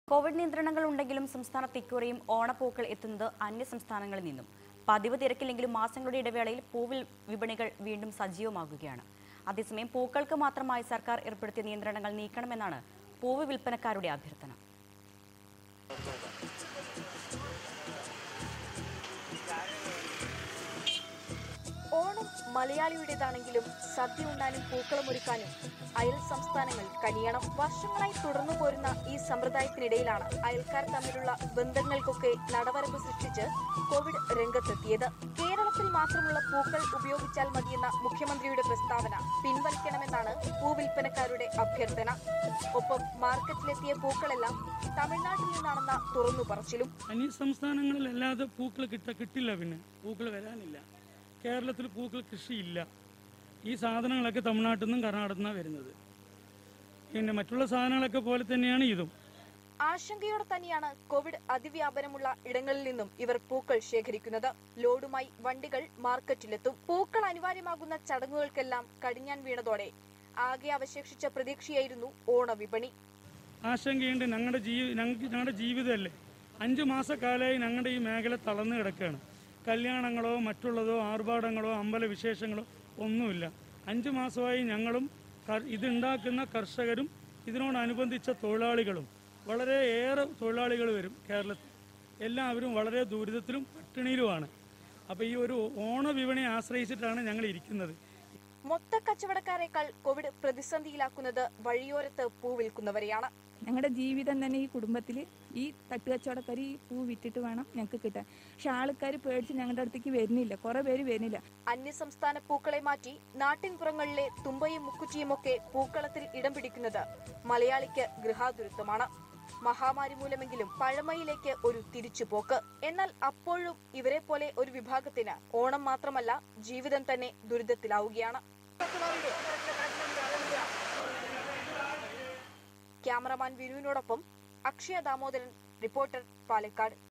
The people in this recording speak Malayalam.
കോവിഡ് നിയന്ത്രണങ്ങൾ ഉണ്ടെങ്കിലും സംസ്ഥാനത്ത് ഇക്കുറിയും ഓണപ്പൂക്കൾ എത്തുന്നത് അന്യ സംസ്ഥാനങ്ങളിൽ നിന്നും പതിവ് തിരക്കില്ലെങ്കിലും മാസങ്ങളുടെ ഇടവേളയിൽ പൂവിൽ വിപണികൾ വീണ്ടും സജീവമാകുകയാണ് അതേസമയം പൂക്കൾക്ക് മാത്രമായി സർക്കാർ ഏർപ്പെടുത്തിയ നിയന്ത്രണങ്ങൾ നീക്കണമെന്നാണ് പൂവ് വിൽപ്പനക്കാരുടെ അഭ്യർത്ഥന ഓണം മലയാളിയുടേതാണെങ്കിലും സദ്യ ഉണ്ണാനും പൂക്കളമൊരുക്കാനും അയൽ സംസ്ഥാനങ്ങൾ കനിയണം വർഷങ്ങളായി തുടർന്നു പോരുന്ന ഈ സമ്പ്രദായത്തിനിടയിലാണ് അയൽക്കാർ തമ്മിലുള്ള ബന്ധങ്ങൾക്കൊക്കെ നടവരമ്പ് സൃഷ്ടിച്ച് കോവിഡ് രംഗത്തെത്തിയത് കേരളത്തിൽ മാത്രമുള്ള പൂക്കൾ ഉപയോഗിച്ചാൽ മതിയെന്ന മുഖ്യമന്ത്രിയുടെ പ്രസ്താവന പിൻവലിക്കണമെന്നാണ് പൂവിൽപ്പനക്കാരുടെ അഭ്യർത്ഥന ഒപ്പം മാർക്കറ്റിലെത്തിയ പൂക്കളെല്ലാം തമിഴ്നാട്ടിൽ നിന്നാണെന്ന തുറന്നു പറച്ചിലും അന്യ സംസ്ഥാനങ്ങളിലല്ലാതെ പൂക്കൾ കിട്ട കിട്ടില്ല പിന്നെ പൂക്കൾ വരാനില്ല കേരളത്തിൽ പൂക്കൾ കൃഷിയില്ല ഈ സാധനങ്ങളൊക്കെ തമിഴ്നാട്ടിൽ നിന്നും കർണാടകത്തിൽ നിന്നാണ് വരുന്നത് പിന്നെ മറ്റുള്ള സാധനങ്ങളൊക്കെ പോലെ തന്നെയാണ് ഇതും ആശങ്കയോടെ തന്നെയാണ് കോവിഡ് അതിവ്യാപനമുള്ള ഇടങ്ങളിൽ നിന്നും ഇവർ പൂക്കൾ ശേഖരിക്കുന്നത് ലോഡുമായി വണ്ടികൾ മാർക്കറ്റിലെത്തും പൂക്കൾ അനിവാര്യമാകുന്ന ചടങ്ങുകൾക്കെല്ലാം കടിഞ്ഞാൻ വീണതോടെ ആകെ അവശേഷിച്ച പ്രതീക്ഷയായിരുന്നു ഓണവിപണി ആശങ്കയുണ്ട് ഞങ്ങളുടെ ജീവി ഞങ്ങൾക്ക് ഞങ്ങളുടെ ജീവിതമല്ലേ അഞ്ച് മാസക്കാലമായി ഞങ്ങളുടെ ഈ മേഖല തളർന്നു കിടക്കുകയാണ് കല്യാണങ്ങളോ മറ്റുള്ളതോ ആർഭാടങ്ങളോ അമ്പല വിശേഷങ്ങളോ ഒന്നുമില്ല അഞ്ച് മാസമായി ഞങ്ങളും കർ- ഇതുണ്ടാക്കുന്ന കർഷകരും ഇതിനോടനുബന്ധിച്ച തൊഴിലാളികളും വളരെ ഏറെ തൊഴിലാളികൾ വരും കേരളത്തിൽ എല്ലാവരും വളരെ ദുരിതത്തിലും പട്ടിണിയിലുമാണ് അപ്പോൾ ഈ ഒരു ഓണവിപണിയെ ആശ്രയിച്ചിട്ടാണ് ഞങ്ങൾ ഇരിക്കുന്നത് മൊത്ത കച്ചവടക്കാരെക്കാൾ കോവിഡ് പ്രതിസന്ധിയിലാക്കുന്നത് വഴിയോരത്ത് പൂ വിൽക്കുന്നവരെയാണ് ഞങ്ങളുടെ ജീവിതം തന്നെ ഈ കുടുംബത്തിൽ ഈ തട്ടുകച്ചവടക്കാർ ഈ പൂ വിറ്റിട്ട് വേണം ഞങ്ങൾക്ക് കിട്ടാൻ പക്ഷെ ആൾക്കാർ പേടിച്ച് ഞങ്ങളുടെ അടുത്തേക്ക് വരുന്നില്ല കുറേ പേര് വരുന്നില്ല അന്യസംസ്ഥാന പൂക്കളെ മാറ്റി നാട്ടിൻപുറങ്ങളിലെ തുമ്പയും മുക്കുറ്റിയും ഒക്കെ പൂക്കളത്തിൽ ഇടം പിടിക്കുന്നത് മലയാളിക്ക് ഗൃഹാതുരത്വമാണ് മഹാമാരി മൂലമെങ്കിലും പഴമയിലേക്ക് ഒരു തിരിച്ചുപോക്ക് എന്നാൽ അപ്പോഴും ഇവരെ പോലെ ഒരു വിഭാഗത്തിന് ഓണം മാത്രമല്ല ജീവിതം തന്നെ ദുരിതത്തിലാവുകയാണ് ക്യാമറമാൻ വിനുവിനോടൊപ്പം അക്ഷയ ദാമോദരൻ റിപ്പോർട്ടർ പാലക്കാട്